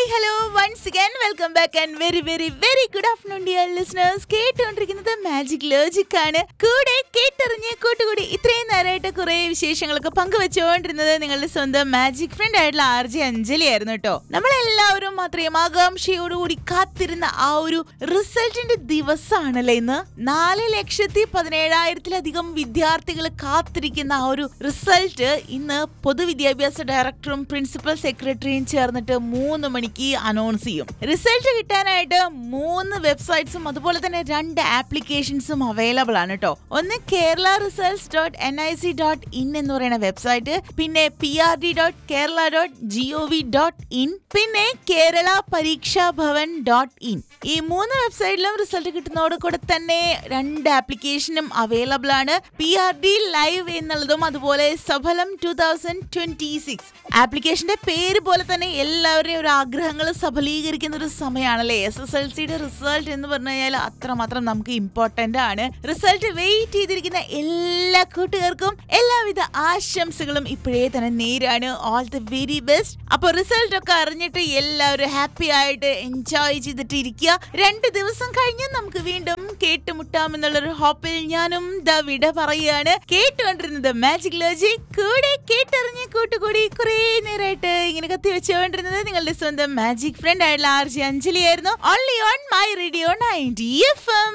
hi hello once again welcome back and very very very good afternoon dear listeners കേട്ടുകൊണ്ടിരിക്കുന്നത് magic logic ആണ് കൂടെ കേട്ടറിഞ്ഞ് കൂട്ടുകൂടി ഇത്രയും നേരമായിട്ട് കുറെ വിശേഷങ്ങളൊക്കെ പങ്കുവെച്ചുകൊണ്ടിരുന്നത് നിങ്ങളുടെ സ്വന്തം മാജിക് ഫ്രണ്ട് ആയിട്ടുള്ള ആർ ജെ അഞ്ജലി ആയിരുന്നു കേട്ടോ നമ്മളെല്ലാവരും അത്രയും ആകാംക്ഷയോടുകൂടി കാത്തിരുന്ന ആ ഒരു റിസൾട്ടിന്റെ ദിവസമാണല്ലേ ഇന്ന് നാല് ലക്ഷത്തി പതിനേഴായിരത്തിലധികം വിദ്യാർത്ഥികൾ കാത്തിരിക്കുന്ന ആ ഒരു റിസൾട്ട് ഇന്ന് പൊതുവിദ്യാഭ്യാസ ഡയറക്ടറും പ്രിൻസിപ്പൽ സെക്രട്ടറിയും ചേർന്നിട്ട് മൂന്ന് മണിക്ക് അനൗൺസ് ചെയ്യും റിസൾട്ട് കിട്ടാനായിട്ട് മൂന്ന് വെബ്സൈറ്റ്സും അതുപോലെ തന്നെ രണ്ട് ആപ്ലിക്കേഷൻസും അവൈലബിൾ ആണ് കേട്ടോ ഒന്ന് Kerala results dot N I C dot in എന്ന് പറയുന്ന വെബ്സൈറ്റ് പിന്നെ P R D dot Kerala dot G O V dot in പിന്നെ കേരള പരീക്ഷാ ഭവൻ ഡോട്ട് ഇൻ ഈ മൂന്ന് വെബ്സൈറ്റിലും റിസൾട്ട് കിട്ടുന്നതോട് കൂടെ തന്നെ രണ്ട് ആപ്ലിക്കേഷനും അവൈലബിൾ ആണ് പി ആർ ഡി ലൈവ് എന്നുള്ളതും അതുപോലെ Saphalam two thousand twenty six ആപ്ലിക്കേഷന്റെ പേര് പോലെ തന്നെ എല്ലാവരുടെയും ഒരു ആഗ്രഹങ്ങൾ സഫലീകരിക്കുന്ന ഒരു സമയമാണല്ലേ എസ് എസ് എൽ സിയുടെ റിസൾട്ട് എന്ന് പറഞ്ഞു കഴിഞ്ഞാൽ അത്രമാത്രം നമുക്ക് ഇമ്പോർട്ടന്റ് ആണ് റിസൾട്ട് വെയിറ്റ് ചെയ്തിരിക്കുന്ന എല്ലാ കൂട്ടുകാർക്കും എല്ലാവിധ ആശംസകളും ഇപ്പോഴേ തന്നെ നേരാണ് ഓൾ ദി വെരി ബെസ്റ്റ് അപ്പൊ റിസൾട്ട് ഒക്കെ അറിഞ്ഞിട്ട് എല്ലാവരും ഹാപ്പി ആയിട്ട് എൻജോയ് ചെയ്തിട്ട് ഇരിക്കുക രണ്ട് ദിവസം കഴിഞ്ഞ് നമുക്ക് വീണ്ടും കേട്ടുമുട്ടാമെന്നുള്ളൊരു ഹോപ്പിൽ ഞാനും ദ വിട പറയുകയാണ് കേട്ടുകൊണ്ടിരുന്നത് മാജിക് ലോജി കൂടെ കേട്ടറിഞ്ഞ് കൂട്ടുകൂടി കുറെ നേരമായിട്ട് ഇങ്ങനെ കത്തി വെച്ചുകൊണ്ടിരുന്നത് നിങ്ങളുടെ സ്വന്തം മാജിക് ഫ്രണ്ട് ആയിട്ടുള്ള ആർ ജി അഞ്ജലി ആയിരുന്നു only on my radio ninety F M